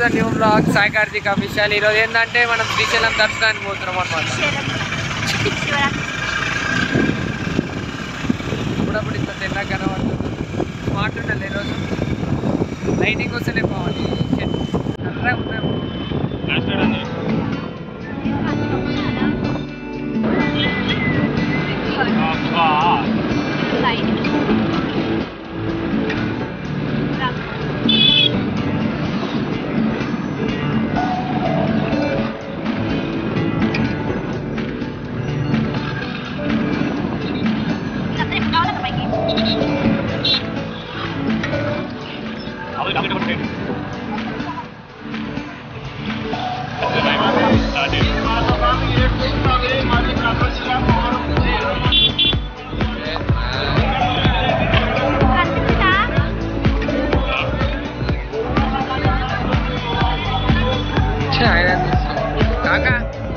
The new blog Sai Karthik official ఈరోజు ఏంటంటే మనం శ్రీశైలం దర్శనానికి పోతున్నాం అనమాట అప్పుడప్పుడు ఇంత తెల్లగా కనబడుతుంది స్మార్ట్ ఉండాలి ఈరోజు లైటింగ్ వస్తేనే బాగుంది కర్రగా ఉన్నాము ఛే, ఆయన తీసుకో. కాకా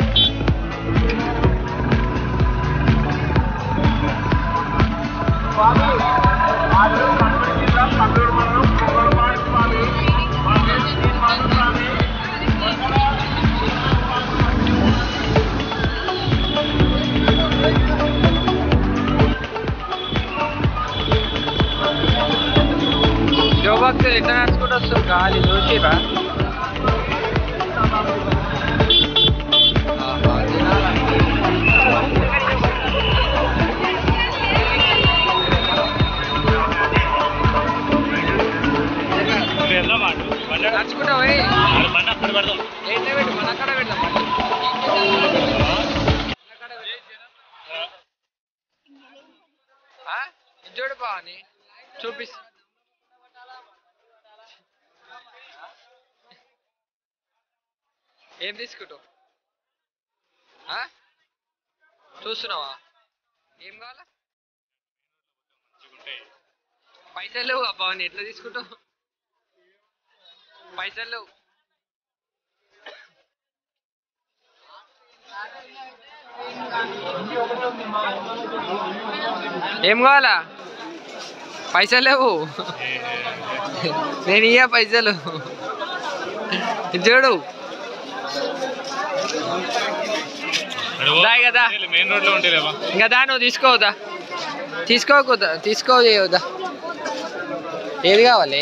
శివభక్తులు ఎట్లా నడుచుకుంటూ వస్తుంది గాలి చూసిరా నడుచుకుంటా పోయి ఏంటో పెట్టు మన అక్కడ పెడదాం ఆ? ఇది చూడు బావని చూపిస్తా ఏం తీసుకుంటావు ఆ? చూస్తున్నావా ఏం కావాలా పైసలు లేవు అబ్బా నీ ఎట్లా తీసుకుంటావు పైసలు లేవు ఏం కావాలా పైసలు లేవు నేను ఇయ్య పైసలు ఇది చూడు దాయి కదా మెయిన్ రోడ్ లో ఉంటేలేవా ఇంకా దా నువ్వు తీసుకోవద్దా తీసుకోకూడదా తీసుకోవద్దా ఏది కావాలి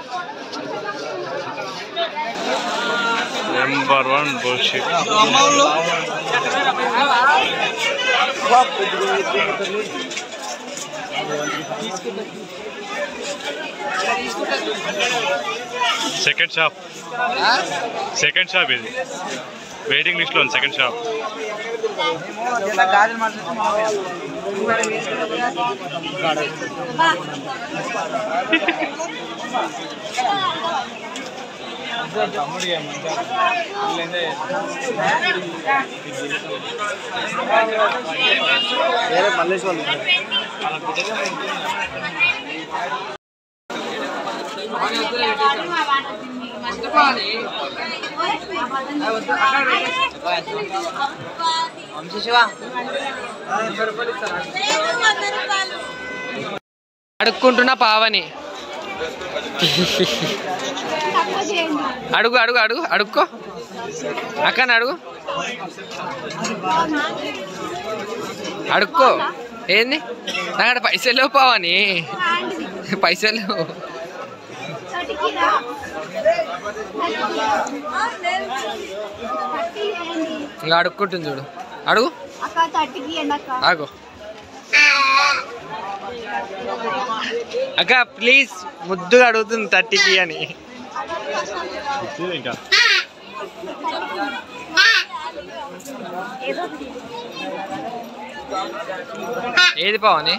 number one bullshit second shop ఆ? సెకండ్ షాప్ ఇది వెయిటింగ్ లిస్ట్ లో ఉంది సెకండ్ షాప్ అడుక్కుంటున్నా పావని అడుగు అడుగు అడుగు అడుక్కో అక్కని అడుగు అడుక్కో ఏంది నాకు పైసలు లేవు పావని పైసలు లేవు. ఇంకా అడుక్కుంటుంది చూడు అడుగు అక్క తట్టికి ఎండక్క ఆగు అక్క ప్లీజ్ ముద్దుగా అడుగుతుంది థర్టీకి అని ఇంకా ఏది పావని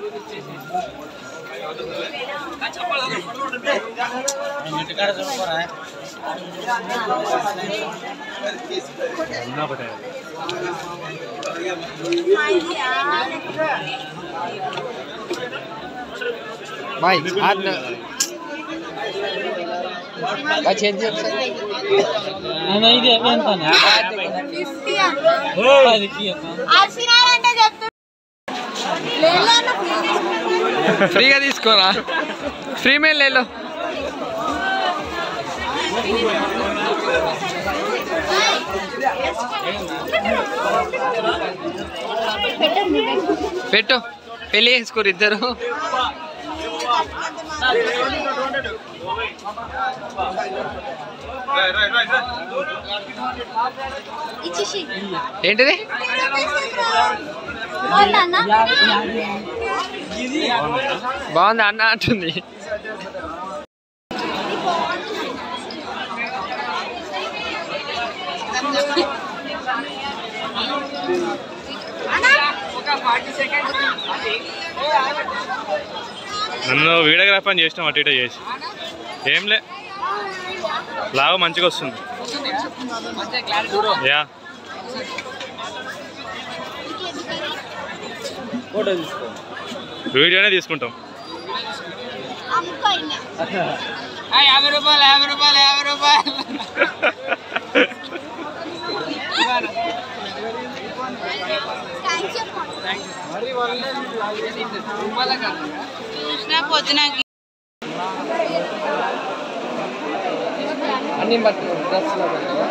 బాయ్ చేంజ్ అర్సినారంటే చెప్తున్నా ఫ్రీగా తీసుకోరా ఫ్రీ మెయిల్ లేలో పెట్టండి పెట్టు పెళ్ళి చేసుకోరు ఇద్దరు ఇచ్చేసి ఏంటిది బాగుందా బాగుంది అన్న అంటుంది ఒక ఫార్టీ సెకండ్స్ నన్ను వీడియోగ్రాఫ్ అని చేసినాం అటు ఇటు చేసి ఏంలే లాగా మంచిగా వస్తుంది మంచిగా క్లారిటీ యా వీడియోనే తీసుకుంటాం అమ్ముకోయినా యాభై రూపాయలు యాభై రూపాయలు యాభై రూపాయలు థ్యాంక్స్ చెప్పండి రూపాయల కాదు అన్ని బట్టి డ్రెస్లో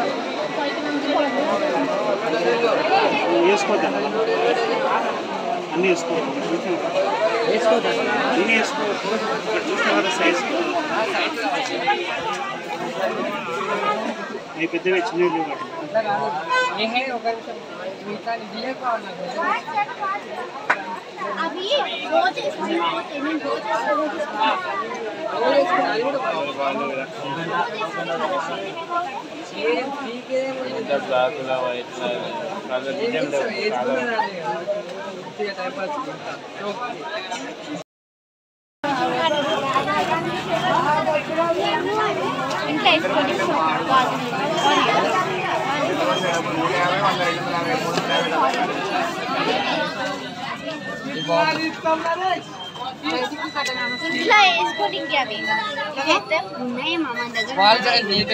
వేసుకోవద్దా అన్నీ వేసుకోవద్దు వేసుకోవద్దా అన్నీ వేసుకోవద్దు ఇక్కడ చూస్తే కదా సైజ్ అవి పెద్దవి చిన్నవి లేవు వాటి అట్లా కాదు ఏ హే ఒక నిమిషం మిగతా ఇదిలే కావాలి నాకు అవి రోజు వేసుకొని పోతే నేను రోజు వేసుకొని తీసుకుంటాను. అది కూడా బాగుంది. ఏం పీకేదేముంది? ఏం చేస్తావు? వేసుకునేదాన్ని కదా. ఉట్టిగా టైం పాస్ కి. ఓకే. ఇంట్లో వేసుకొని ఇంట్లో వేసుకోనికి అవి ఇవైతే ఉన్నాయి మా అమ్మ దగ్గర వాళ్ళ సైడ్ నీటే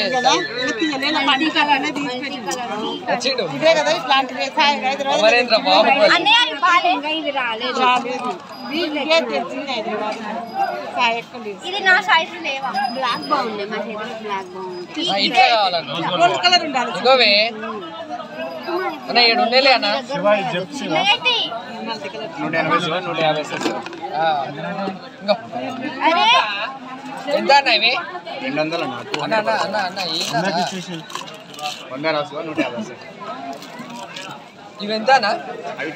వచ్చిండు అమరేంద్ర బాబు అన్నయ్య అవి బాగాలేదు ఇవి రాలేదు ఇది నా సైజు లేవా బ్లాక్ బాగుంది మా చేతిలో బ్లాక్ బాగుంది ఆ, ఇట్లా కావాలన్నా ఇంకోవే అన్న ఏడు ఉండేలే అన్న చిన్నగైతే నూట యాభై ఆ, ఇంకో అరే ఎంత అన్న ఇవి రెండు వందలు అన్న అన్న అన్న అన్న ఏంటన్నా? వంద రాసుకో నూట యాభై ఇవి ఎంత అన్న